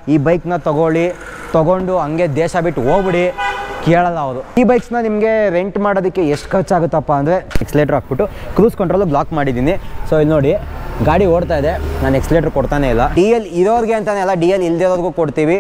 ಈ ಬೈಕ್ನ ತಗೊಳ್ಳಿ ತಗೊಂಡು ಹಂಗೆ ದೇಶ ಬಿಟ್ಟು ಹೋಗ್ಬಿಡಿ ಕೇಳಲ್ಲ ಅವರು ಈ ಬೈಕ್ಸ್ನ ನಿಮಗೆ ರೆಂಟ್ ಮಾಡೋದಕ್ಕೆ ಎಷ್ಟು ಖರ್ಚಾಗುತ್ತಪ್ಪ ಅಂದರೆ ಎಕ್ಸ್ಲೇಟ್ರ್ ಹಾಕ್ಬಿಟ್ಟು ಕ್ರೂಸ್ ಕಂಟ್ರೋಲು ಬ್ಲಾಕ್ ಮಾಡಿದ್ದೀನಿ ಸೊ ಇಲ್ಲಿ ನೋಡಿ ಗಾಡಿ ಓಡ್ತಾ ಇದೆ ನಾನು ಎಕ್ಸ್ಲೇಟ್ರ್ ಕೊಡ್ತಾನೆ ಇಲ್ಲ ಡಿ ಎಲ್ ಇರೋರಿಗೆ ಅಂತಾನೆ ಅಲ್ಲ ಡಿ ಎಲ್ ಇಲ್ದಿರೋರ್ಗೂ ಕೊಡ್ತೀವಿ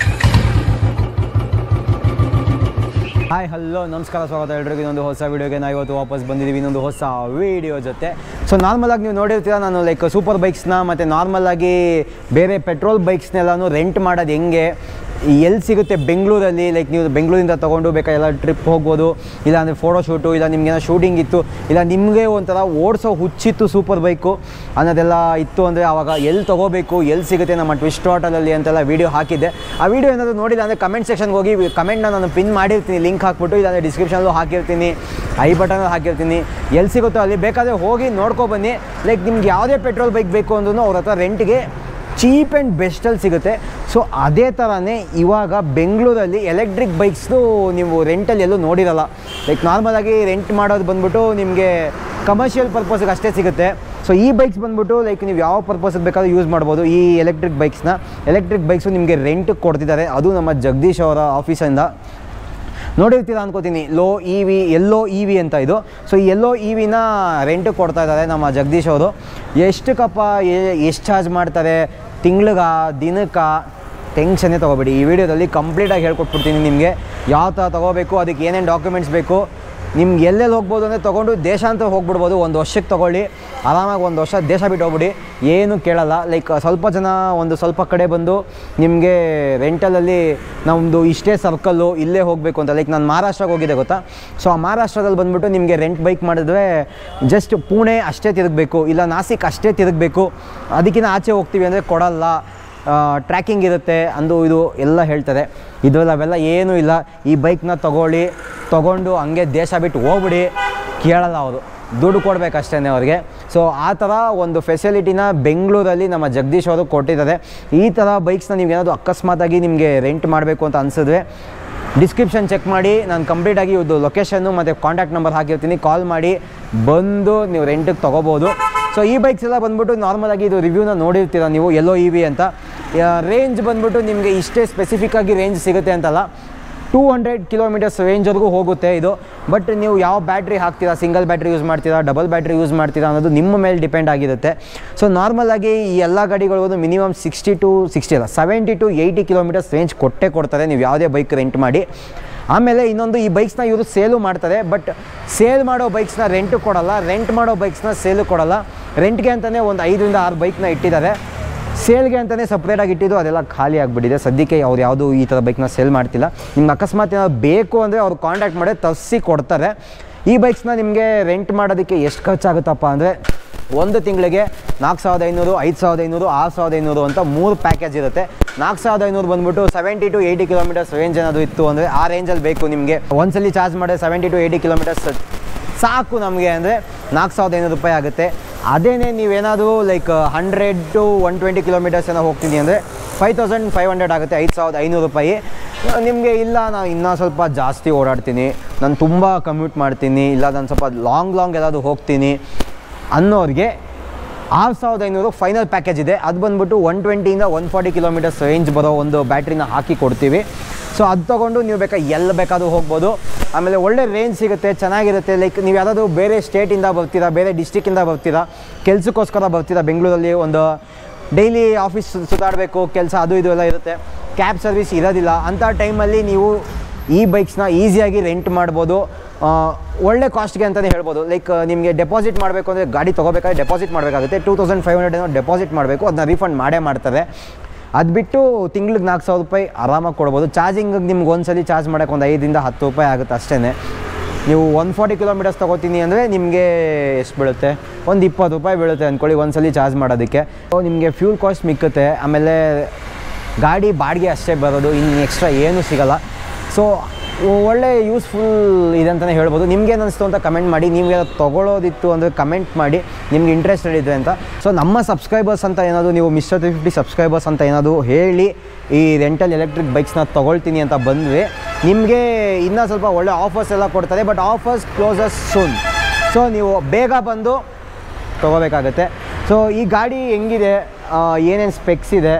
ಹಾಯ್ ಹಲೋ ನಮಸ್ಕಾರ ಸ್ವಾಗತ ಎಲ್ರಿಗೂ ಇನ್ನೊಂದು ಹೊಸ ವೀಡಿಯೋಗೆ ನಾವು ಇವತ್ತು ವಾಪಸ್ ಬಂದಿದ್ದೀವಿ ಇನ್ನೊಂದು ಹೊಸ ವೀಡಿಯೋ ಜೊತೆ ಸೊ ನಾರ್ಮಲಾಗಿ ನೀವು ನೋಡಿರ್ತೀರ ನಾನು ಲೈಕ್ ಸೂಪರ್ ಬೈಕ್ಸ್ನ ಮತ್ತು ನಾರ್ಮಲಾಗಿ ಬೇರೆ ಪೆಟ್ರೋಲ್ ಬೈಕ್ಸ್ನೆಲ್ಲನೂ ರೆಂಟ್ ಮಾಡೋದು ಹೆಂಗೆ ಎಲ್ಲಿ ಸಿಗುತ್ತೆ ಬೆಂಗಳೂರಲ್ಲಿ ಲೈಕ್ ನೀವು ಬೆಂಗಳೂರಿಂದ ತೊಗೊಂಡು ಬೇಕಾ ಎಲ್ಲ ಟ್ರಿಪ್ ಹೋಗ್ಬೋದು ಇಲ್ಲ ಅಂದರೆ ಫೋಟೋ ಶೂಟು ಇಲ್ಲ ನಿಮಗೇನೋ ಶೂಟಿಂಗ್ ಇತ್ತು ಇಲ್ಲ ನಿಮಗೆ ಒಂಥರ ಓಡಿಸೋ ಹುಚ್ಚಿತ್ತು ಸೂಪರ್ ಬೈಕು ಅನ್ನೋದೆಲ್ಲ ಇತ್ತು ಅಂದರೆ ಆವಾಗ ಎಲ್ಲಿ ತೊಗೋಬೇಕು ಎಲ್ಲಿ ಸಿಗುತ್ತೆ ನಮ್ಮ ಟ್ವಿಸ್ಟ್ ಹೋಟೆಲಲ್ಲಿ ಅಂತೆಲ್ಲ ವೀಡಿಯೋ ಹಾಕಿದ್ದೆ ಆ ವೀಡಿಯೋ ಏನಾದರೂ ನೋಡಿಲ್ಲ ಅಂದರೆ ಕಮೆಂಟ್ ಸೆಕ್ಷನ್ಗೆ ಹೋಗಿ ಕಮೆಂಟ್ನ ನಾನು ಪಿನ್ ಮಾಡಿರ್ತೀನಿ ಲಿಂಕ್ ಹಾಕ್ಬಿಟ್ಟು ಇಲ್ಲಾಂದರೆ ಡಿಸ್ಕ್ರಿಪ್ಷನಲ್ಲೂ ಹಾಕಿರ್ತೀನಿ ಐ ಬಟನ್ ಹಾಕಿರ್ತೀನಿ ಎಲ್ಲಿ ಸಿಗುತ್ತೋ ಅಲ್ಲಿ ಬೇಕಾದರೆ ಹೋಗಿ ನೋಡ್ಕೊಬನ್ನಿ ಲೈಕ್ ನಿಮ್ಗೆ ಯಾವುದೇ ಪೆಟ್ರೋಲ್ ಬೈಕ್ ಬೇಕು ಅಂದ್ರೂ ಅವ್ರ ಹತ್ರ ರೆಂಟ್ಗೆ ಚೀಪ್ ಆ್ಯಂಡ್ ಬೆಸ್ಟಲ್ಲಿ ಸಿಗುತ್ತೆ ಸೊ ಅದೇ ಥರನೇ ಇವಾಗ ಬೆಂಗಳೂರಲ್ಲಿ ಎಲೆಕ್ಟ್ರಿಕ್ ಬೈಕ್ಸ್ದು ನೀವು ರೆಂಟಲ್ಲಿ ಎಲ್ಲೂ ನೋಡಿರಲ್ಲ ಲೈಕ್ ನಾರ್ಮಲಾಗಿ ರೆಂಟ್ ಮಾಡೋದು ಬಂದ್ಬಿಟ್ಟು ನಿಮಗೆ ಕಮರ್ಷಿಯಲ್ ಪರ್ಪಸ್ಗೆ ಅಷ್ಟೇ ಸಿಗುತ್ತೆ ಸೊ ಈ ಬೈಕ್ಸ್ ಬಂದ್ಬಿಟ್ಟು ಲೈಕ್ ನೀವು ಯಾವ ಪರ್ಪಸ್ಗೆ ಬೇಕಾದ್ರೂ ಯೂಸ್ ಮಾಡ್ಬೋದು ಈ ಎಲೆಕ್ಟ್ರಿಕ್ ಬೈಕ್ಸ್ನ ಎಲೆಕ್ಟ್ರಿಕ್ ಬೈಕ್ಸು ನಿಮಗೆ ರೆಂಟಿಗೆ ಕೊಡ್ತಿದ್ದಾರೆ ಅದು ನಮ್ಮ ಜಗದೀಶ್ ಅವರ ಆಫೀಸಿಂದ ನೋಡಿರ್ತೀರ ಅನ್ಕೋತೀನಿ ಲೋ ಇ ವಿ ಎಲ್ಲೋ ಇ ವಿ ಅಂತ ಇದು ಸೊ ಈ ಎಲ್ಲೋ ಇ ವಿನ ರೆಂಟಿಗೆ ಕೊಡ್ತಾ ಇದ್ದಾರೆ ನಮ್ಮ ಜಗದೀಶ್ ಅವರು ಎಷ್ಟಕ್ಕಪ್ಪ ಎಷ್ಟು ಚಾರ್ಜ್ ಮಾಡ್ತಾರೆ ತಿಂಗ್ಳಿಗ ದಿನಕ್ಕೆ ಟೆನ್ಷನ್ನೇ ತೊಗೋಬೇಡಿ ಈ ವಿಡಿಯೋದಲ್ಲಿ ಕಂಪ್ಲೀಟಾಗಿ ಹೇಳ್ಕೊಟ್ಬಿಡ್ತೀನಿ ನಿಮಗೆ ಯಾವ ಥರ ತೊಗೋಬೇಕು ಅದಕ್ಕೆ ಏನೇನು ಡಾಕ್ಯುಮೆಂಟ್ಸ್ ಬೇಕು ನಿಮ್ಗೆ ಎಲ್ಲೆಲ್ಲಿ ಹೋಗ್ಬೋದು ಅಂದರೆ ತೊಗೊಂಡು ದೇಶಾಂತರ ಹೋಗ್ಬಿಡ್ಬೋದು ಒಂದು ವರ್ಷಕ್ಕೆ ತೊಗೊಳ್ಳಿ ಆರಾಮಾಗಿ ಒಂದು ವರ್ಷ ದೇಶ ಬಿಟ್ಟು ಹೋಗ್ಬಿಡಿ ಏನು ಕೇಳಲ್ಲ ಲೈಕ್ ಸ್ವಲ್ಪ ಜನ ಒಂದು ಸ್ವಲ್ಪ ಕಡೆ ಬಂದು ನಿಮಗೆ ರೆಂಟಲಲ್ಲಿ ನಮ್ಮದು ಇಷ್ಟೇ ಸರ್ಕಲ್ಲು ಇಲ್ಲೇ ಹೋಗಬೇಕು ಅಂತ ಲೈಕ್ ನಾನು ಮಹಾರಾಷ್ಟ್ರಕ್ಕೆ ಹೋಗಿದ್ದೆ ಗೊತ್ತಾ ಸೊ ಆ ಮಹಾರಾಷ್ಟ್ರದಲ್ಲಿ ಬಂದುಬಿಟ್ಟು ನಿಮಗೆ ರೆಂಟ್ ಬೈಕ್ ಮಾಡಿದ್ರೆ ಜಸ್ಟ್ ಪುಣೆ ಅಷ್ಟೇ ತಿರುಗಬೇಕು ಇಲ್ಲ ನಾಸಿಕ್ ಅಷ್ಟೇ ತಿರುಗಬೇಕು ಅದಕ್ಕಿಂತ ಆಚೆ ಹೋಗ್ತೀವಿ ಅಂದರೆ ಕೊಡಲ್ಲ ಟ್ರ್ಯಾಕಿಂಗ್ ಇರುತ್ತೆ ಅಂದು ಇದು ಎಲ್ಲ ಹೇಳ್ತಾರೆ ಇದರಲ್ಲಿ ಅವೆಲ್ಲ ಏನೂ ಇಲ್ಲ ಈ ಬೈಕ್ನ ತಗೊಳ್ಳಿ ತೊಗೊಂಡು ಹಂಗೆ ದೇಶ ಬಿಟ್ಟು ಹೋಗ್ಬಿಡಿ ಕೇಳಲ್ಲ ಅವರು ದುಡ್ಡು ಕೊಡಬೇಕಷ್ಟೇ ಅವ್ರಿಗೆ ಸೊ ಆ ಥರ ಒಂದು ಫೆಸಿಲಿಟಿನ ಬೆಂಗಳೂರಲ್ಲಿ ನಮ್ಮ ಜಗದೀಶ್ ಅವರು ಕೊಟ್ಟಿದ್ದಾರೆ ಈ ಥರ ಬೈಕ್ಸ್ನ ನೀವು ಏನಾದರೂ ಅಕಸ್ಮಾತಾಗಿ ನಿಮಗೆ ರೆಂಟ್ ಮಾಡಬೇಕು ಅಂತ ಅನಿಸಿದ್ರೆ ಡಿಸ್ಕ್ರಿಪ್ಷನ್ ಚೆಕ್ ಮಾಡಿ ನಾನು ಕಂಪ್ಲೀಟಾಗಿ ಇದು ಲೊಕೇಶನ್ನು ಮತ್ತು ಕಾಂಟ್ಯಾಕ್ಟ್ ನಂಬರ್ ಹಾಕಿರ್ತೀನಿ ಕಾಲ್ ಮಾಡಿ ಬಂದು ನೀವು ರೆಂಟಿಗೆ ತೊಗೋಬೋದು ಸೊ ಈ ಬೈಕ್ಸ್ ಎಲ್ಲ ಬಂದ್ಬಿಟ್ಟು ನಾರ್ಮಲಾಗಿ ಇದು ರಿವ್ಯೂನ ನೋಡಿರ್ತೀರ ನೀವು ಎಲ್ಲೋ ಇ ವಿ ಅಂತ ರೇಂಜ್ ಬಂದ್ಬಿಟ್ಟು ನಿಮಗೆ ಇಷ್ಟೇ ಸ್ಪೆಸಿಫಿಕ್ಕಾಗಿ ರೇಂಜ್ ಸಿಗುತ್ತೆ ಅಂತಲ್ಲ ಟೂ ಹಂಡ್ರೆಡ್ ಕಿಲೋಮೀಟರ್ಸ್ ರೇಂಜ್ವರೆಗೂ ಹೋಗುತ್ತೆ ಇದು ಬಟ್ ನೀವು ಯಾವ ಬ್ಯಾಟ್ರಿ ಹಾಕ್ತೀರಾ ಸಿಂಗಲ್ ಬ್ಯಾಟ್ರಿ ಯೂಸ್ ಮಾಡ್ತೀರಾ ಡಬಲ್ ಬ್ಯಾಟ್ರಿ ಯೂಸ್ ಮಾಡ್ತೀರಾ ಅನ್ನೋದು ನಿಮ್ಮ ಮೇಲೆ ಡಿಪೆಂಡ್ ಆಗಿರುತ್ತೆ ಸೊ ನಾರ್ಮಲಾಗಿ ಈ ಎಲ್ಲ ಗಾಡಿಗಳು ಮಿನಿಮಮ್ ಸಿಕ್ಸ್ಟಿ ಟು ಸಿಕ್ಸ್ಟಿ ಅಲ್ಲ seventy to eighty kilometres range ಕೊಟ್ಟೇ ಕೊಡ್ತಾರೆ ನೀವು ಯಾವುದೇ ಬೈಕ್ ರೆಂಟ್ ಮಾಡಿ ಆಮೇಲೆ ಇನ್ನೊಂದು ಈ ಬೈಕ್ಸ್ನ ಇವರು ಸೇಲು ಮಾಡ್ತಾರೆ ಬಟ್ ಸೇಲ್ ಮಾಡೋ ಬೈಕ್ಸ್ನ ರೆಂಟ್ ಕೊಡಲ್ಲ ರೆಂಟ್ ಮಾಡೋ ಬೈಕ್ಸ್ನ ಸೇಲು ಕೊಡಲ್ಲ ರೆಂಟ್ಗೆ ಅಂತಲೇ ಒಂದು ಐದರಿಂದ ಆರು ಬೈಕ್ನ ಇಟ್ಟಿದ್ದಾರೆ ಸೇಲ್ಗೆ ಅಂತಲೇ ಸಪ್ರೇಟಾಗಿ ಇಟ್ಟಿದ್ದು ಅದೆಲ್ಲ ಖಾಲಿ ಆಗಿಬಿಟ್ಟಿದೆ ಸದ್ಯಕ್ಕೆ ಅವ್ರು ಯಾವುದು ಈ ಥರ ಬೈಕ್ನ ಸೇಲ್ ಮಾಡ್ತಿಲ್ಲ ನಿಮ್ಗೆ ಅಕಸ್ಮಾತ್ ಏನಾದ್ರು ಬೇಕು ಅಂದರೆ ಅವ್ರು ಕಾಂಟ್ಯಾಕ್ಟ್ ಮಾಡಿ ತರಿಸಿ ಕೊಡ್ತಾರೆ ಈ ಬೈಕ್ಸ್ನ ನಿಮಗೆ ರೆಂಟ್ ಮಾಡೋದಕ್ಕೆ ಎಷ್ಟು ಖರ್ಚಾಗುತ್ತಪ್ಪ ಅಂದರೆ ಒಂದು ತಿಂಗಳಿಗೆ ನಾಲ್ಕು ಸಾವಿರದ ಐನೂರು ಐದು ಸಾವಿರದ ಐನೂರು ಆರು ಸಾವಿರದ ಐನೂರು ಅಂತ ಮೂರು ಪ್ಯಾಕೇಜ್ ಇರುತ್ತೆ ನಾಲ್ಕು ಸಾವಿರದ ಐನೂರು ಬಂದ್ಬಿಟ್ಟು seventy to eighty kilometres range ಏನಾದರೂ ಇತ್ತು ಅಂದರೆ ಆ ರೇಂಜಲ್ಲಿ ಬೇಕು ನಿಮಗೆ ಒಂದ್ಸಲಿ ಚಾರ್ಜ್ ಮಾಡಿದ್ರೆ ಸೆವೆಂಟಿ ಟು ಏಯ್ಟಿ ಕಿಲೋಮೀಟರ್ಸ್ ಸಾಕು ನಮಗೆ ಅಂದರೆ ನಾಲ್ಕು ಸಾವಿರದ ಐನೂರು ರೂಪಾಯಿ ಆಗುತ್ತೆ ಅದೇನೇ ನೀವೇನಾದರೂ like hundred to one twenty kilometres ಏನೋ ಹೋಗ್ತೀನಿ ಅಂದರೆ ಫೈವ್ ತೌಸಂಡ್ ಫೈವ್ ಹಂಡ್ರೆಡ್ ಆಗುತ್ತೆ ಐದು ಸಾವಿರದ ಐನೂರು ರೂಪಾಯಿ ನಿಮಗೆ ಇಲ್ಲ ನಾನು ಇನ್ನೂ ಸ್ವಲ್ಪ ಜಾಸ್ತಿ ಓಡಾಡ್ತೀನಿ ನಾನು ತುಂಬ ಕಮ್ಯೂಟ್ ಮಾಡ್ತೀನಿ ಇಲ್ಲ ನಾನು ಸ್ವಲ್ಪ ಲಾಂಗ್ ಲಾಂಗ್ ಎಲ್ಲಾದರೂ ಹೋಗ್ತೀನಿ ಅನ್ನೋರಿಗೆ ಆರು ಸಾವಿರದ ಐನೂರು ಫೈನಲ್ ಪ್ಯಾಕೇಜ್ ಇದೆ ಅದು ಬಂದ್ಬಿಟ್ಟು ಒನ್ ಟ್ವೆಂಟಿಯಿಂದ ಒನ್ ಫಾರ್ಟಿ ಕಿಲೋಮೀಟರ್ಸ್ ರೇಂಜ್ ಬರೋ ಒಂದು ಬ್ಯಾಟ್ರಿನ ಹಾಕಿ ಕೊಡ್ತೀವಿ ಸೊ ಅದು ತೊಗೊಂಡು ನೀವು ಬೇಕಾ ಎಲ್ಲಿ ಬೇಕಾದರೂ ಹೋಗ್ಬೋದು ಆಮೇಲೆ ಒಳ್ಳೆ ರೇಂಜ್ ಸಿಗುತ್ತೆ ಚೆನ್ನಾಗಿರುತ್ತೆ ಲೈಕ್ ನೀವು ಯಾವುದಾದ್ರು ಬೇರೆ ಸ್ಟೇಟಿಂದ ಬರ್ತೀರಾ ಬೇರೆ ಡಿಸ್ಟಿಕ್ಕಿಂದ ಬರ್ತೀರಾ ಕೆಲಸಕ್ಕೋಸ್ಕರ ಬರ್ತೀರಾ ಬೆಂಗಳೂರಲ್ಲಿ ಒಂದು ಡೈಲಿ ಆಫೀಸ್ ಸುತ್ತಾಡಬೇಕು ಕೆಲಸ ಅದು ಇದು ಎಲ್ಲ ಇರುತ್ತೆ ಕ್ಯಾಬ್ ಸರ್ವಿಸ್ ಇರೋದಿಲ್ಲ ಅಂಥ ಟೈಮಲ್ಲಿ ನೀವು ಈ ಬೈಕ್ಸ್ನ ಈಸಿಯಾಗಿ ರೆಂಟ್ ಮಾಡ್ಬೋದು ಆ, ಒಳ್ಳೆ ಕಾಸ್ಟ್ಗೆ ಅಂತಲೇ ಹೇಳ್ಬೋದು ಲೈಕ್ ನಿಮಗೆ ಡೆಪಾಸಿಟ್ ಮಾಡಬೇಕು ಅಂದರೆ ಗಾಡಿ ತೊಗೋಬೇಕಾದ್ರೆ ಡೆಪಾಸಿಟ್ ಮಾಡಬೇಕಾಗುತ್ತೆ ಟೂ ತೌಸಂಡ್ ಫೈವ್ ಹಂಡ್ರೆಡ್ ಏನೋ ಡೆಪಾಸಿಟ್ ಮಾಡಬೇಕು ಅದನ್ನ ರೀಫಂಡ್ ಮಾಡೇ ಮಾಡ್ತಾರೆ ಅದು ಬಿಟ್ಟು ತಿಂಗ್ಳಿಗೆ ನಾಲ್ಕು ಸಾವಿರ ರೂಪಾಯಿ ಆರಾಮಾಗಿ ಕೊಡ್ಬೋದು ಚಾರ್ಜಿಂಗಿಗೆ ನಿಮ್ಗೆ ಒಂದ್ಸಲಿ ಚಾರ್ಜ್ ಮಾಡೋಕ್ಕೆ ಒಂದು ಐದರಿಂದ ಹತ್ತು ರೂಪಾಯಿ ಆಗುತ್ತೆ ಅಷ್ಟೇ ನೀವು ಒನ್ ಫಾರ್ಟಿ ಕಿಲೋಮೀಟರ್ಸ್ ತೊಗೋತೀನಿ ಅಂದರೆ ನಿಮಗೆ ಎಷ್ಟು ಬೀಳುತ್ತೆ ಒಂದು ಇಪ್ಪತ್ತು ರೂಪಾಯಿ ಬೀಳುತ್ತೆ ಅಂದ್ಕೊಳ್ಳಿ ಒಂದ್ಸಲಿ ಚಾರ್ಜ್ ಮಾಡೋದಕ್ಕೆ ಸೊ ನಿಮಗೆ ಫ್ಯೂಲ್ ಕಾಸ್ಟ್ ಮಿಕ್ಕುತ್ತೆ ಆಮೇಲೆ ಗಾಡಿ ಬಾಡಿಗೆ ಅಷ್ಟೇ ಬರೋದು ಇನ್ನು ಎಕ್ಸ್ಟ್ರಾ ಏನೂ ಸಿಗಲ್ಲ ಸೊ ಒಳ್ಳೆ ಯೂಸ್ಫುಲ್ ಇದೆ ಅಂತಲೇ ಹೇಳ್ಬೋದು ನಿಮ್ಗೆ ಅನಿಸ್ತು ಅಂತ ಕಮೆಂಟ್ ಮಾಡಿ ನಿಮಗೆ ತೊಗೊಳೋದಿತ್ತು ಅಂದರೆ ಕಮೆಂಟ್ ಮಾಡಿ ನಿಮ್ಗೆ ಇಂಟ್ರೆಸ್ಟೆಡ್ ಇದೆ ಅಂತ ಸೊ ನಮ್ಮ ಸಬ್ಸ್ಕ್ರೈಬರ್ಸ್ ಅಂತ ಏನಾದರೂ ನೀವು ಮಿಸ್ಟರ್ ತ್ರೀ ಫಿಫ್ಟಿ ಸಬ್ಸ್ಕ್ರೈಬರ್ಸ್ ಅಂತ ಏನಾದರೂ ಹೇಳಿ ಈ ರೆಂಟಲ್ ಎಲೆಕ್ಟ್ರಿಕ್ ಬೈಕ್ಸ್ನ ತೊಗೊಳ್ತೀನಿ ಅಂತ ಬಂದರೆ ನಿಮಗೆ ಇನ್ನೂ ಸ್ವಲ್ಪ ಒಳ್ಳೆ ಆಫರ್ಸ್ ಎಲ್ಲ ಕೊಡ್ತಾರೆ but offers closes soon so ನೀವು ಬೇಗ ಬಂದು ತೊಗೋಬೇಕಾಗತ್ತೆ ಸೊ ಈ ಗಾಡಿ ಹೆಂಗಿದೆ ಏನೇನು ಸ್ಪೆಕ್ಸ್ ಇದೆ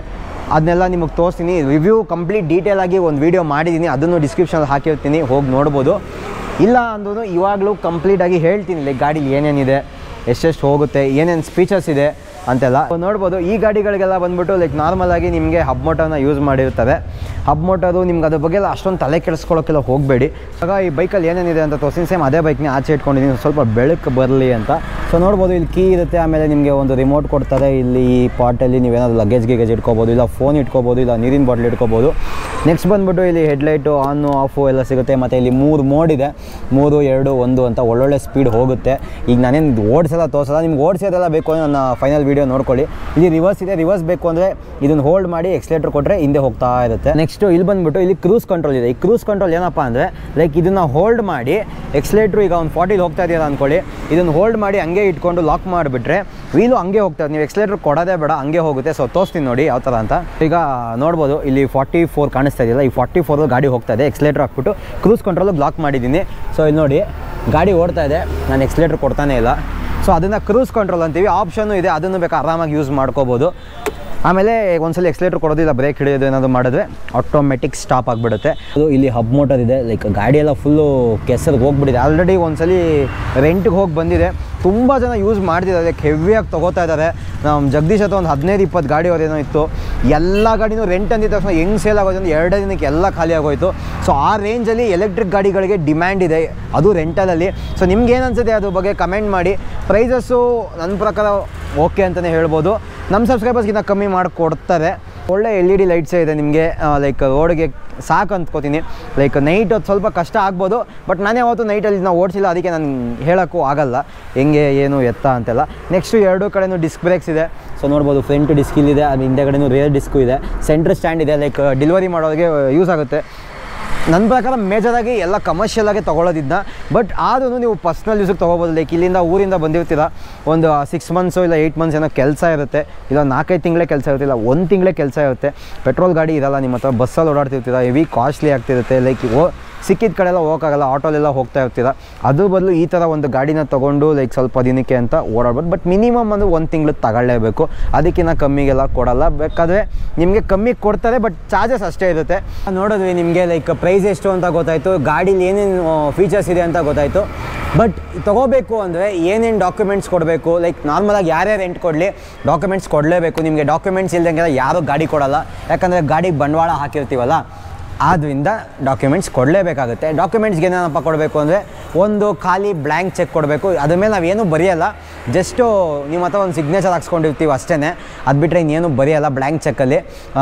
ಅದನ್ನೆಲ್ಲ ನಿಮಗೆ ತೋರಿಸ್ತೀನಿ ರಿವ್ಯೂ ಕಂಪ್ಲೀಟ್ ಡೀಟೇಲ್ ಆಗಿ ಒಂದು ವೀಡಿಯೋ ಮಾಡಿದ್ದೀನಿ ಅದನ್ನು ಡಿಸ್ಕ್ರಿಪ್ಷನಲ್ಲಿ ಹಾಕಿರ್ತೀನಿ ಹೋಗಿ ನೋಡ್ಬೋದು ಇಲ್ಲ ಅಂದ್ರೂ ಇವಾಗಲೂ ಕಂಪ್ಲೀಟಾಗಿ ಹೇಳ್ತೀನಿ ಲೈಕ್ ಗಾಡೀಲಿ ಏನೇನಿದೆ ಎಷ್ಟೆಷ್ಟು ಹೋಗುತ್ತೆ ಏನೇನು ಸ್ಪೀಚರ್ಸ್ ಇದೆ ಅಂತೆಲ್ಲ ನೋಡ್ಬೋದು ಈ ಗಾಡಿಗಳಿಗೆಲ್ಲ ಬಂದ್ಬಿಟ್ಟು ಲೈಕ್ ನಾರ್ಮಲ್ ಆಗಿ ನಿಮಗೆ ಹಬ್ ಮೋಟರ್ನ ಯೂಸ್ ಮಾಡಿರ್ತಾರೆ ಹಬ್ ಮೋಟರು ನಿಮ್ಗೆ ಅದ್ರ ಬಗ್ಗೆ ಎಲ್ಲ ಅಷ್ಟೊಂದು ತಲೆ ಕೆಡಿಸ್ಕೊಳ್ಳೋಕ್ಕೆಲ್ಲ ಹೋಗಬೇಡಿ ಆಗ ಈ ಬೈಕಲ್ಲಿ ಏನೇನಿದೆ ಅಂತ ತೋರಿಸಿ ಸೇಮ್ ಅದೇ ಬೈಕ್ನ ಆಚೆ ಇಟ್ಕೊಂಡಿದ್ದೀನಿ ಸ್ವಲ್ಪ ಬೆಳಕು ಬರಲಿ ಅಂತ ಸೊ ನೋಡ್ಬೋದು ಇಲ್ಲಿ ಕೀ ಇರುತ್ತೆ ಆಮೇಲೆ ನಿಮಗೆ ಒಂದು ರಿಮೋಟ್ ಕೊಡ್ತಾರೆ ಇಲ್ಲಿ ಈ ಪಾಟಲ್ಲಿ ನೀವೇನಾದ್ರು ಲಗೇಜ್ ಗಿಗೇಜ್ ಇಟ್ಕೋಬೋದು ಇಲ್ಲ ಫೋನ್ ಇಟ್ಕೋಬೋದು ಇಲ್ಲ ನೀರಿನ ಬಾಟ್ಲ್ ಇಟ್ಕೋಬೋದು ನೆಕ್ಸ್ಟ್ ಬಂದ್ಬಿಟ್ಟು ಇಲ್ಲಿ ಹೆಡ್ಲೈಟು ಆನು ಆಫು ಎಲ್ಲ ಸಿಗುತ್ತೆ ಮತ್ತು ಇಲ್ಲಿ ಮೂರು ಮೋಡ್ ಇದೆ ಮೂರು ಎರಡು ಒಂದು ಅಂತ ಒಳ್ಳೊಳ್ಳೆ ಸ್ಪೀಡ್ ಹೋಗುತ್ತೆ ಈಗ ನಾನೇನು ಓಡಿಸಲ್ಲ ತೋರಿಸಲ್ಲ ನಿಮ್ಗೆ ಓಡಿಸೋದೆಲ್ಲ ಬೇಕು ಅಂದರೆ ನನ್ನ ಫೈನಲ್ ವೀಡಿಯೋ ನೋಡ್ಕೊಳ್ಳಿ ಇಲ್ಲಿ ರಿವರ್ಸ್ ಇದೆ ರಿವರ್ಸ್ ಬೇಕು ಅಂದರೆ ಇದನ್ನು ಹೋಲ್ಡ್ ಮಾಡಿ ಎಕ್ಸ್ಲೇಟರ್ ಕೊಟ್ಟರೆ ಹಿಂದೆ ಹೋಗ್ತಾ ಇರುತ್ತೆ ನೆಕ್ಸ್ಟು ಇಲ್ಲಿ ಬಂದ್ಬಿಟ್ಟು ಇಲ್ಲಿ ಕ್ರೂಸ್ ಕಂಟ್ರೋಲ್ ಇದೆ ಈ ಕ್ರೂಸ್ ಕಂಟ್ರೋಲ್ ಏನಪ್ಪ ಅಂದರೆ ಲೈಕ್ ಇದನ್ನು ಹೋಲ್ಡ್ ಮಾಡಿ ಎಕ್ಸ್ಲೇಟ್ರು ಈಗ ಒಂದು ಫಾರ್ಟಿಲಿ ಹೋಗ್ತಾ ಇದೆಯಲ್ಲ ಅಂದ್ಕೊಳ್ಳಿ ಇದನ್ನು ಹೋಲ್ಡ್ ಮಾಡಿ ಹಂಗೆ ಇಟ್ಕೊಂಡು ಲಾಕ್ ಮಾಡಿಬಿಟ್ರೆ ವೀಲು ಹಂಗೆ ಹೋಗ್ತದೆ ನೀವು ಎಕ್ಸ್ಲೇಟ್ರ್ ಕೊಡೋದೇ ಬೇಡ ಹಂಗೆ ಹೋಗುತ್ತೆ ಸೊ ತೋರಿಸ್ತೀನಿ ನೋಡಿ ಯಾವ ಥರ ಅಂತ ಈಗ ನೋಡ್ಬೋದು ಇಲ್ಲಿ ಫಾರ್ಟಿ ಫೋರ್ ಕಾಣಿಸ್ತಾ ಇದೆಯಲ್ಲ ಈ ಫಾರ್ಟಿ ಫೋರ್ ಗಾಡಿ ಹೋಗ್ತಾ ಇದೆ ಎಕ್ಸ್ಲೇಟ್ರ್ ಹಾಕ್ಬಿಟ್ಟು ಕ್ರೂಸ್ ಕಂಟ್ರೋಲ್ ಬ್ಲಾಕ್ ಮಾಡಿದ್ದೀನಿ ಸೊ ಇಲ್ಲಿ ನೋಡಿ ಗಾಡಿ ಓಡ್ತಾ ಇದೆ ನಾನು ಎಕ್ಸ್ಲೇಟ್ರ್ ಕೊಡ್ತಾನೆ ಇಲ್ಲ ಸೊ ಅದನ್ನು ಕ್ರೂಸ್ ಕಂಟ್ರೋಲ್ ಅಂತೀವಿ ಆಪ್ಷನ್ನು ಇದೆ ಅದನ್ನು ಬೇಕಾ ಆರಾಮಾಗಿ ಯೂಸ್ ಮಾಡ್ಕೋಬೋದು ಆಮೇಲೆ ಒಂದ್ಸಲ ಎಕ್ಸ್ಲೇಟರ್ ಕೊಡೋದಿಲ್ಲ ಬ್ರೇಕ್ ಹಿಡಿಯೋದು ಏನಾದರೂ ಮಾಡಿದ್ರೆ ಆಟೋಮೆಟಿಕ್ ಸ್ಟಾಪ್ ಆಗಿಬಿಡುತ್ತೆ ಅದು ಇಲ್ಲಿ ಹಬ್ ಮೋಟರ್ ಇದೆ ಲೈಕ್ ಗಾಡಿ ಎಲ್ಲ ಫುಲ್ಲು ಕೆಸರಿಗೆ ಹೋಗ್ಬಿಟ್ಟಿದೆ ಆಲ್ರೆಡಿ ಒಂದ್ಸಲಿ ರೆಂಟ್ಗೆ ಹೋಗಿ ಬಂದಿದೆ ತುಂಬ ಜನ ಯೂಸ್ ಮಾಡ್ತಿದ್ದಾರೆ ಲೈಕ್ ಹೆವಿಯಾಗಿ ತೊಗೋತಾ ಇದ್ದಾರೆ ನಮ್ಮ ಜಗದೀಶ್ ಹತ್ರ ಒಂದು ಹದಿನೈದು ಇಪ್ಪತ್ತು ಗಾಡಿ ಅವ್ರೇನೋ ಇತ್ತು ಎಲ್ಲ ಗಾಡಿನೂ ರೆಂಟ್ ಅಂದಿದ ತಕ್ಷಣ ಹೆಂಗೆ ಸೇಲ್ ಆಗೋದು ಅಂದರೆ ಎರಡೇ ದಿನಕ್ಕೆ ಎಲ್ಲ ಖಾಲಿ ಆಗೋಯ್ತು ಸೊ ಆ ರೇಂಜಲ್ಲಿ ಎಲೆಕ್ಟ್ರಿಕ್ ಗಾಡಿಗಳಿಗೆ ಡಿಮ್ಯಾಂಡ್ ಇದೆ ಅದು ರೆಂಟಲಲ್ಲಿ ಸೊ ನಿಮ್ಗೆ ಏನು ಅನ್ಸುತ್ತೆ ಅದ್ರ ಬಗ್ಗೆ ಕಮೆಂಟ್ ಮಾಡಿ ಪ್ರೈಸಸ್ಸು ನನ್ನ ಪ್ರಕಾರ ಓಕೆ ಅಂತಲೇ ಹೇಳ್ಬೋದು ನಮ್ಮ ಸಬ್ಸ್ಕ್ರೈಬರ್ಸ್ಗಿಂತ ಕಮ್ಮಿ ಮಾಡಿ ಕೊಡ್ತಾರೆ ಒಳ್ಳೆ ಎಲ್ ಇ ಡಿ ಲೈಟ್ಸೇ ಇದೆ ನಿಮಗೆ ಲೈಕ್ ರೋಡ್ಗೆ ಸಾಕು ಅಂದ್ಕೋತೀನಿ ಲೈಕ್ ನೈಟ್ ಹೊತ್ತು ಸ್ವಲ್ಪ ಕಷ್ಟ ಆಗ್ಬೋದು ಬಟ್ ನಾನೇ ಅವತ್ತು ನೈಟಲ್ಲಿ ನಾವು ಓಡಿಸಿಲ್ಲ ಅದಕ್ಕೆ ನಾನು ಹೇಳೋಕ್ಕೂ ಆಗಲ್ಲ ಹೆಂಗೆ ಏನು ಎತ್ತ ಅಂತೆಲ್ಲ ನೆಕ್ಸ್ಟು ಎರಡು ಕಡೆನೂ ಡಿಸ್ಕ್ ಬ್ರೇಕ್ಸ್ ಇದೆ ಸೊ ನೋಡ್ಬೋದು ಫ್ರಂಟ್ ಡಿಸ್ಕ್ ಇಲ್ಲಿದೆ ಅದು ಹಿಂದೆಗಡೆನೂ ರೇರ್ ಡಿಸ್ಕು ಇದೆ ಸೆಂಟ್ರ್ ಸ್ಟ್ಯಾಂಡ್ ಇದೆ ಲೈಕ್ ಡೆಲಿವರಿ ಮಾಡೋರಿಗೆ ಯೂಸ್ ಆಗುತ್ತೆ ನನ್ನ ಪ್ರಕಾರ ಮೇಜರಾಗಿ ಎಲ್ಲ ಕಮರ್ಷಿಯಲ್ ಆಗಿ ತೊಗೊಳೋದಿದ್ದ ಬಟ್ ಆದ್ರೂ ನೀವು ಪರ್ಸ್ನಲ್ ಯೂಸಿಗೆ ತೊಗೋಬೋದು ಲೈಕ್ ಇಲ್ಲಿಂದ ಊರಿಂದ ಬಂದಿರ್ತೀರ ಒಂದು ಸಿಕ್ಸ್ ಮಂತ್ಸು ಇಲ್ಲ ಏಯ್ಟ್ ಮಂತ್ಸ್ ಏನೋ ಕೆಲಸ ಇರುತ್ತೆ ಇಲ್ಲ ನಾಲ್ಕೈದು ತಿಂಗಳೇ ಕೆಲಸ ಇರುತ್ತೆ ಇಲ್ಲ ಒಂದು ತಿಂಗಳೇ ಕೆಲಸ ಇರುತ್ತೆ ಪೆಟ್ರೋಲ್ ಗಾಡಿ ಇರಲ್ಲ ನಿಮ್ಮ ಹತ್ರ ಬಸ್ಸಲ್ಲಿ ಓಡಾಡ್ತಿರ್ತೀರ ಹೆವಿ ಕಾಸ್ಟ್ಲಿ ಆಗ್ತಿರುತ್ತೆ ಲೈಕ್ ಓ ಸಿಕ್ಕಿದ ಕಡೆ ಎಲ್ಲ ಹೋಗೋಕ್ಕಾಗಲ್ಲ ಆಟೋಲೆಲ್ಲ ಹೋಗ್ತಾ ಇರ್ತೀರ ಅದ್ರ ಬದಲು ಈ ಥರ ಒಂದು ಗಾಡಿನ ತೊಗೊಂಡು ಲೈಕ್ ಸ್ವಲ್ಪ ದಿನಕ್ಕೆ ಅಂತ ಓಡಾಡ್ಬೋದು ಬಟ್ ಮಿನಿಮಮ್ ಅಂದ್ರೆ ಒಂದು ತಿಂಗಳು ತಗೊಳ್ಳೇಬೇಕು ಅದಕ್ಕಿಂತ ಕಮ್ಮಿಗೆಲ್ಲ ಕೊಡಲ್ಲ ಬೇಕಾದರೆ ನಿಮಗೆ ಕಮ್ಮಿ ಕೊಡ್ತಾರೆ ಬಟ್ ಚಾರ್ಜಸ್ ಅಷ್ಟೇ ಇರುತ್ತೆ ನೋಡಿದ್ವಿ ನಿಮಗೆ ಲೈಕ್ ಪ್ರೈಸ್ ಎಷ್ಟು ಅಂತ ಗೊತ್ತಾಯಿತು ಗಾಡೀಲಿ ಏನೇನು ಫೀಚರ್ಸ್ ಇದೆ ಅಂತ ಗೊತ್ತಾಯಿತು ಬಟ್ ತೊಗೋಬೇಕು ಅಂದರೆ ಏನೇನು ಡಾಕ್ಯುಮೆಂಟ್ಸ್ ಕೊಡಬೇಕು ಲೈಕ್ ನಾರ್ಮಲಾಗಿ ಯಾರೇ ರೆಂಟ್ ಕೊಡಲಿ ಡಾಕ್ಯುಮೆಂಟ್ಸ್ ಕೊಡಲೇಬೇಕು ನಿಮಗೆ ಡಾಕ್ಯುಮೆಂಟ್ಸ್ ಇಲ್ದಂಗೆಲ್ಲ ಯಾರೂ ಗಾಡಿ ಕೊಡಲ್ಲ ಯಾಕಂದರೆ ಗಾಡಿಗೆ ಬಂಡವಾಳ ಹಾಕಿರ್ತೀವಲ್ಲ ಆದ್ದರಿಂದ ಡಾಕ್ಯುಮೆಂಟ್ಸ್ ಕೊಡಲೇಬೇಕಾಗುತ್ತೆ ಡಾಕ್ಯುಮೆಂಟ್ಸ್ಗೆ ಏನಪ್ಪ ಕೊಡಬೇಕು ಅಂದರೆ ಒಂದು ಖಾಲಿ ಬ್ಲ್ಯಾಂಕ್ ಚೆಕ್ ಕೊಡಬೇಕು ಅದ್ರ ಮೇಲೆ ನಾವೇನು ಬರೆಯಲ್ಲ ಜಸ್ಟು ನಿಮ್ಮ ಹತ್ರ ಒಂದು ಸಿಗ್ನೇಚರ್ ಹಾಕ್ಸ್ಕೊಂಡಿರ್ತೀವಿ ಅಷ್ಟೇ ಅದು ಬಿಟ್ಟರೆ ಇನ್ನೇನು ಬರೆಯಲ್ಲ ಬ್ಲ್ಯಾಂಕ್ ಚೆಕ್ಕಲ್ಲಿ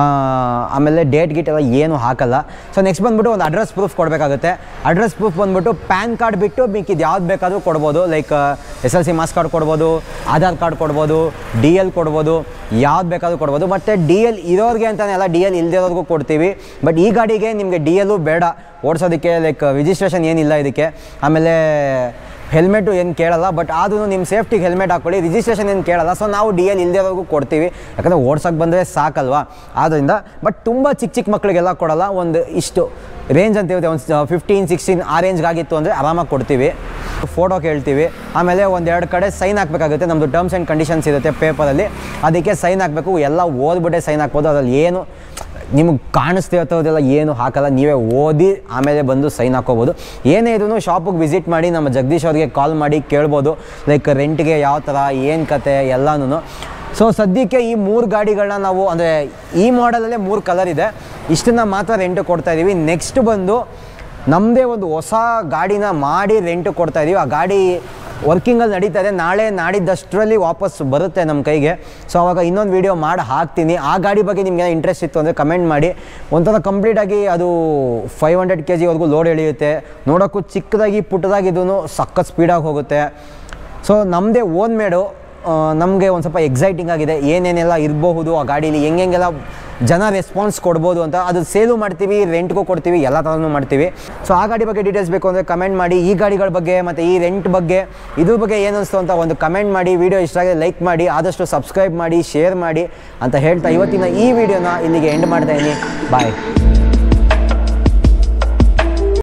ಆಮೇಲೆ ಡೇಟ್ ಗೀಟ್ ಎಲ್ಲ ಏನು ಹಾಕಲ್ಲ ಸೊ ನೆಕ್ಸ್ಟ್ ಬಂದ್ಬಿಟ್ಟು ಒಂದು ಅಡ್ರೆಸ್ ಪ್ರೂಫ್ ಕೊಡಬೇಕಾಗುತ್ತೆ ಅಡ್ರೆಸ್ ಪ್ರೂಫ್ ಬಂದ್ಬಿಟ್ಟು ಪ್ಯಾನ್ ಕಾರ್ಡ್ ಬಿಟ್ಟು ಮಿಕ್ಕಿದ್ದು ಯಾವ್ದು ಬೇಕಾದರೂ ಕೊಡ್ಬೋದು like S L C marks card ಕೊಡ್ಬೋದು ಆಧಾರ್ ಕಾರ್ಡ್ ಕೊಡ್ಬೋದು ಡಿ ಎಲ್ ಕೊಡ್ಬೋದು ಯಾವ್ದು ಬೇಕಾದರೂ ಕೊಡ್ಬೋದು ಮತ್ತು ಡಿ ಎಲ್ ಇರೋರಿಗೆ ಅಂತಲೇ ಅಲ್ಲ ಡಿ ಎಲ್ ಇಲ್ದಿರೋರ್ಗೂ ಕೊಡ್ತೀವಿ ಬಟ್ ಈ ಗಾಡಿಗೆ ನಿಮಗೆ ಡಿ ಎಲ್ಲು ಬೇಡ ಓಡಿಸೋದಕ್ಕೆ ಲೈಕ್ ರಿಜಿಸ್ಟ್ರೇಷನ್ ಏನಿಲ್ಲ ಇದಕ್ಕೆ ಆಮೇಲೆ ಹೆಲ್ಮೆಟು ಏನು ಕೇಳಲ್ಲ ಬಟ್ ಆದ್ರೂ ನಿಮ್ಮ ಸೇಫ್ಟಿಗೆ ಹೆಲ್ಮೆಟ್ ಹಾಕ್ಕೊಳ್ಳಿ ರಿಜಿಸ್ಟ್ರೇಷನ್ ಏನು ಕೇಳಲ್ಲ ಸೊ ನಾವು ಡಿ ಎಲ್ ಇಲ್ದಿರೋರ್ಗೂ ಕೊಡ್ತೀವಿ ಯಾಕಂದರೆ ಓಡ್ಸೋಕೆ ಬಂದರೆ ಸಾಕಲ್ವಾ ಆದ್ದರಿಂದ ಬಟ್ ತುಂಬ ಚಿಕ್ಕ ಚಿಕ್ಕ ಮಕ್ಕಳಿಗೆಲ್ಲ ಕೊಡಲ್ಲ ಒಂದು ಇಷ್ಟು ರೇಂಜ್ ಅಂತ ಇರುತ್ತೆ ಒಂದು ಫಿಫ್ಟೀನ್ ಸಿಕ್ಸ್ಟೀನ್ ಆ ರೇಂಜ್ಗಾಗಿತ್ತು ಅಂದರೆ ಆರಾಮಾಗಿ ಕೊಡ್ತೀವಿ ಫೋಟೋ ಕೇಳ್ತೀವಿ ಆಮೇಲೆ ಒಂದೆರಡು ಕಡೆ ಸೈನ್ ಹಾಕಬೇಕಾಗುತ್ತೆ ನಮ್ಮದು ಟರ್ಮ್ಸ್ ಆ್ಯಂಡ್ ಕಂಡೀಷನ್ಸ್ ಇರುತ್ತೆ ಪೇಪರಲ್ಲಿ ಅದಕ್ಕೆ ಸೈನ್ ಹಾಕಬೇಕು ಎಲ್ಲ ಓದ್ಬಿಟ್ಟೆ ಸೈನ್ ಹಾಕ್ಬೋದು ಅದರಲ್ಲಿ ಏನು ನಿಮಗೆ ಕಾಣಿಸ್ತಿರೋದೆಲ್ಲ ಏನು ಹಾಕಲ್ಲ ನೀವೇ ಓದಿ ಆಮೇಲೆ ಬಂದು ಸೈನ್ ಹಾಕೋಬೋದು ಏನೇ ಇದನ್ನು ಶಾಪಿಗೆ ವಿಸಿಟ್ ಮಾಡಿ ನಮ್ಮ ಜಗದೀಶ್ ಅವ್ರಿಗೆ ಕಾಲ್ ಮಾಡಿ ಕೇಳ್ಬೋದು ಲೈಕ್ ರೆಂಟ್ಗೆ ಯಾವ ಥರ ಏನು ಕತೆ ಎಲ್ಲನೂ ಸೊ ಸದ್ಯಕ್ಕೆ ಈ ಮೂರು ಗಾಡಿಗಳನ್ನ ನಾವು ಅಂದರೆ ಈ ಮಾಡಲಲ್ಲೇ ಮೂರು ಕಲರ್ ಇದೆ ಇಷ್ಟನ್ನು ಮಾತ್ರ ರೆಂಟ್ ಕೊಡ್ತಾ ಇದ್ದೀವಿ ನೆಕ್ಸ್ಟ್ ಬಂದು ನಮ್ಮದೇ ಒಂದು ಹೊಸ ಗಾಡಿನ ಮಾಡಿ ರೆಂಟ್ ಕೊಡ್ತಾ ಇದ್ದೀವಿ ಆ ಗಾಡಿ ವರ್ಕಿಂಗಲ್ಲಿ ನಡೀತಾ ಇದೆ ನಾಳೆ ನಾಡಿದ್ದಷ್ಟರಲ್ಲಿ ವಾಪಸ್ ಬರುತ್ತೆ ನಮ್ಮ ಕೈಗೆ ಸೊ ಅವಾಗ ಇನ್ನೊಂದು ವೀಡಿಯೋ ಮಾಡಿ ಹಾಕ್ತೀನಿ ಆ ಗಾಡಿ ಬಗ್ಗೆ ನಿಮಗೆ ಇಂಟ್ರೆಸ್ಟ್ ಇತ್ತು ಅಂದರೆ ಕಮೆಂಟ್ ಮಾಡಿ ಒಂಥರ ಕಂಪ್ಲೀಟಾಗಿ ಅದು ಫೈವ್ ಹಂಡ್ರೆಡ್ ಕೆ ಜಿವರೆಗೂ ಲೋಡ್ ಎಳೆಯುತ್ತೆ ನೋಡೋಕ್ಕೂ ಚಿಕ್ಕದಾಗಿ ಪುಟ್ಟದಾಗಿ ಇದೂ ಸಖತ್ ಸ್ಪೀಡಾಗಿ ಹೋಗುತ್ತೆ ಸೊ ನಮ್ಮದೇ ಓನ್ ಮೇಡು ನಮಗೆ ಒಂದು ಸ್ವಲ್ಪ ಎಕ್ಸೈಟಿಂಗ್ ಆಗಿದೆ ಏನೇನೆಲ್ಲ ಇರಬಹುದು ಆ ಗಾಡೀಲಿ ಹೆಂಗೆಲ್ಲ ಜನ ರೆಸ್ಪಾನ್ಸ್ ಕೊಡ್ಬೋದು ಅಂತ ಅದು ಸೇಲು ಮಾಡ್ತೀವಿ ರೆಂಟ್ಗೂ ಕೊಡ್ತೀವಿ ಎಲ್ಲ ಥರನೂ ಮಾಡ್ತೀವಿ ಸೊ ಆ ಗಾಡಿ ಬಗ್ಗೆ ಡೀಟೇಲ್ಸ್ ಬೇಕು ಅಂದರೆ ಕಮೆಂಟ್ ಮಾಡಿ ಈ ಗಾಡಿಗಳ ಬಗ್ಗೆ ಮತ್ತು ಈ ರೆಂಟ್ ಬಗ್ಗೆ ಇದ್ರ ಬಗ್ಗೆ ಏನು ಅನಿಸ್ತು ಅಂತ ಒಂದು ಕಮೆಂಟ್ ಮಾಡಿ ವಿಡಿಯೋ ಇಷ್ಟ ಆಗಿದೆ ಲೈಕ್ ಮಾಡಿ ಆದಷ್ಟು ಸಬ್ಸ್ಕ್ರೈಬ್ ಮಾಡಿ ಶೇರ್ ಮಾಡಿ ಅಂತ ಹೇಳ್ತಾ ಇವತ್ತಿನ ಈ ವಿಡಿಯೋನ ಇಲ್ಲಿಗೆ ಎಂಡ್ ಮಾಡ್ತಾ ಇದ್ದೀನಿ ಬಾಯ್